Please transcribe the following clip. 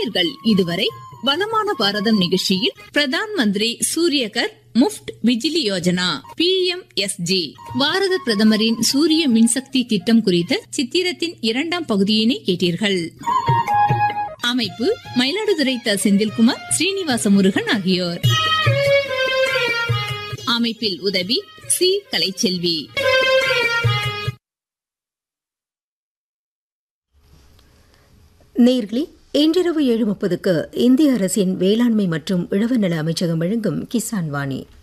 நேயர்கள் இதுவரை வளமான பாரதம் நிகழ்ச்சியில் Pradhan Mantri Suryaghar Muft Bijli Yojana P M S G பாரத பிரதமரின் சூரிய மின்சக்தி திட்டம் குறித்த சித்திரத்தின் இரண்டாம் பகுதியினை கேட்டீர்கள் அமைப்பு மயிலாடுதுறை த செந்தில்குமார் ஸ்ரீனிவாச முருகன் ஆகியோர் அமைப்பில் உதவி சி கலைச்செல்வி நேர்களே இன்றிரவு ஏழு முப்பதுக்கு இந்திய அரசின் வேளாண்மை மற்றும் உழவர் நல அமைச்சகம் வழங்கும் கிசான் வாணி